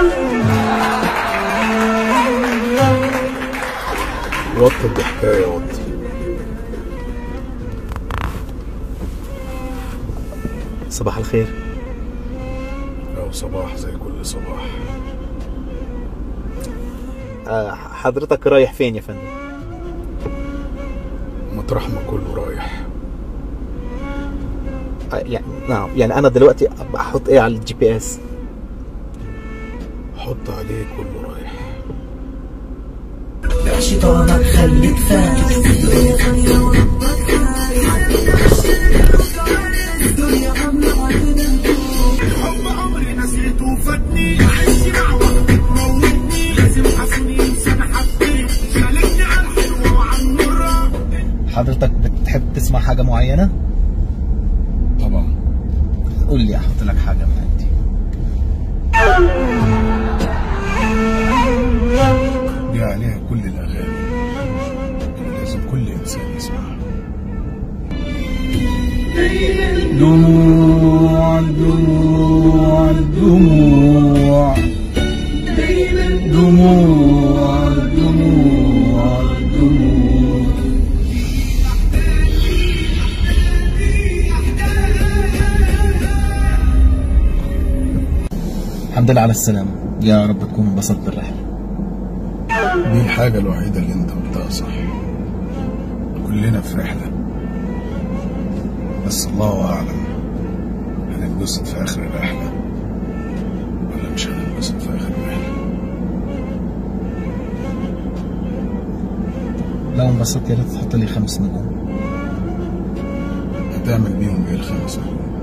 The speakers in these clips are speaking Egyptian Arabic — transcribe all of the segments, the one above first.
وطي الحكاية وطي صباح الخير أو صباح زي كل صباح آه، حضرتك رايح فين يا فندم مطرح ما كله رايح آه، يعني نعم يعني انا دلوقتي احط ايه على الجي بي اس حط عليه كله رايح شيطانك خليك فاكر الحب عمري نسيته فاتني عايش مع واحدة تموتني لازم حسوني انسان حبيت شالتني على الحلوة وعلى المرة حضرتك بتحب تسمع حاجة معينة طبعا قول لي احط لك حاجة من عندي دي عليها كل الأغاني اللي لازم كل إنسان يسمعها دموع دموع دموع دموع دموع دموع الحمد لله على السلامة يا رب تكون انبسطت بالرحلة دي الحاجة الوحيدة اللي أنت قلتها صح كلنا في رحلة بس الله أعلم هننبسط في آخر الرحلة ولا مش هننبسط في آخر الرحلة لو انبسطت يا ريت تحط لي خمس نجوم هتعمل بيهم إيه الخمسة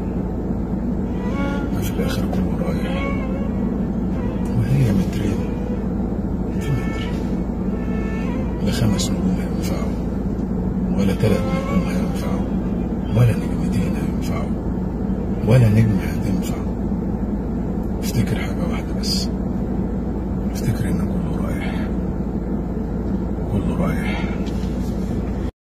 ما في الآخر كله رايح وهي مترين في متر لا خمس نجوم هينفعوا ولا ثلاث نجوم هينفعوا ولا نجمتين هينفعوا ولا نجمة هتنفع افتكر